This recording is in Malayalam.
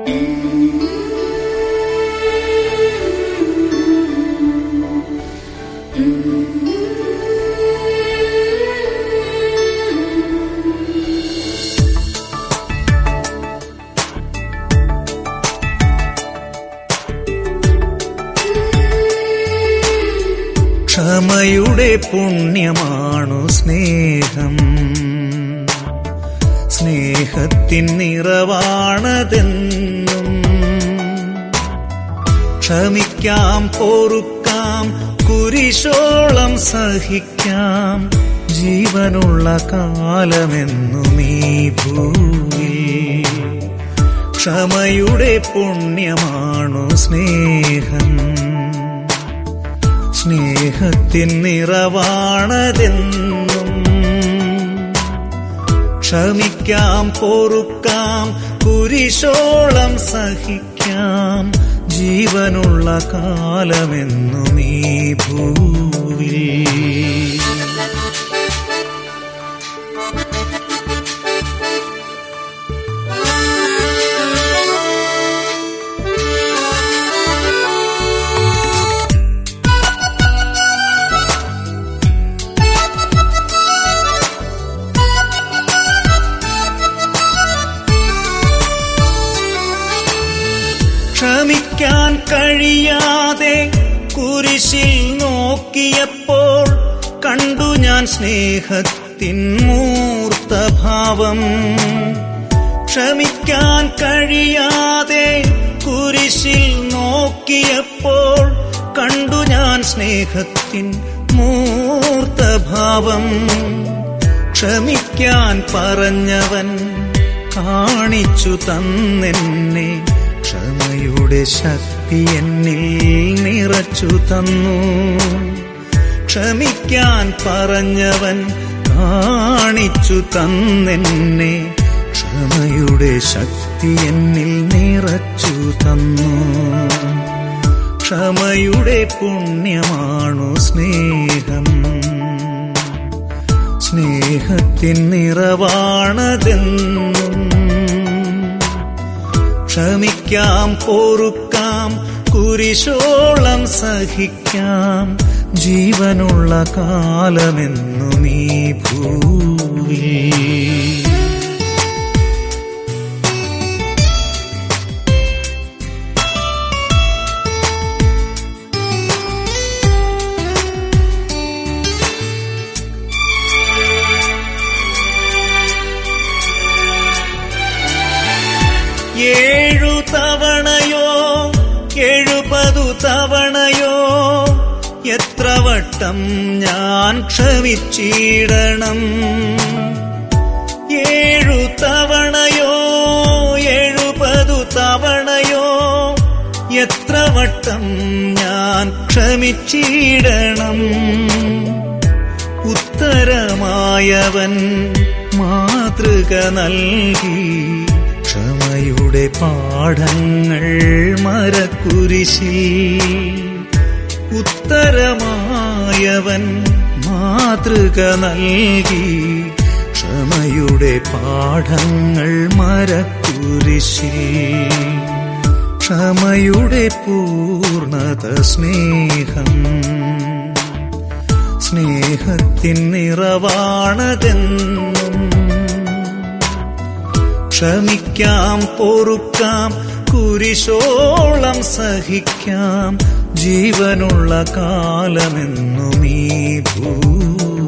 ക്ഷമയുടെ പുണ്യമാണു സ്നേഹം സ്നേഹത്തിൻ നിറവാണതെന്നും ക്ഷമിക്കാം പൊറുക്കാം കുരിശോളം സഹിക്കാം ജീവനുള്ള കാലമെന്നും ഈ ഭൂമിയിൽ ക്ഷമയുടെ പുണ്യമാണു സ്നേഹം സ്നേഹത്തിൻ നിറവാണതെന്നും ക്ഷമിക്കാം പൊറുക്കാം കുരിശോളം സഹിക്കാം ജീവനുള്ള കാലമെന്നും ഈ ഭൂവിൽ ക്ഷമിക്കാൻ കഴിയാതെ കുരിശിൽ നോക്കിയപ്പോൾ കണ്ടു ഞാൻ സ്നേഹത്തിൻ മൂർത്തഭാവം ക്ഷമിക്കാൻ കഴിയാതെ കുരിശിൽ നോക്കിയപ്പോൾ കണ്ടു ഞാൻ സ്നേഹത്തിൻ മൂർത്തഭാവം ക്ഷമിക്കാൻ പറഞ്ഞവൻ കാണിച്ചു തന്നെന്നെ ക്ഷമയുടെ ശക്തി എന്നിൽ നിറച്ചു തന്നു ക്ഷമിക്കാൻ പറഞ്ഞവൻ കാണിച്ചു തന്നെന്നെ ക്ഷമയുടെ ശക്തി എന്നിൽ നിറച്ചു തന്നു ക്ഷമയുടെ പുണ്യമാണു സ്നേഹം സ്നേഹത്തിൻ നിറവാണതെന്നും ക്ഷമിക്കാം പൊറുക്കാം കുരിശോളം സഹിക്കാം ജീവനുള്ള കാലമെന്നും ഈ ഭൂവിൽ ഏഴു തവണയോ എഴുപതു തവണയോ എത്ര വട്ടം ഞാൻ ക്ഷമിച്ചിടണം ഏഴു തവണയോ എഴുപതു തവണയോ എത്ര വട്ടം ഞാൻ ക്ഷമിച്ചിടണം ഉത്തരമായവൻ മാതൃക നൽകി ക്ഷമയുടെ പാഠങ്ങൾ മരക്കുരിശിൽ ഉത്തരമായവൻ മാതൃക നൽകി ക്ഷമയുടെ പാഠങ്ങൾ മരക്കുരിശിൽ ക്ഷമയുടെ പൂർണത സ്നേഹം സ്നേഹത്തിൻ നിറവാണതെന്നും ക്ഷമിക്കാം പൊറുക്കാം കുരിശോളം സഹിക്കാം ജീവനുള്ള കാലമെന്നും ഈ ഭൂ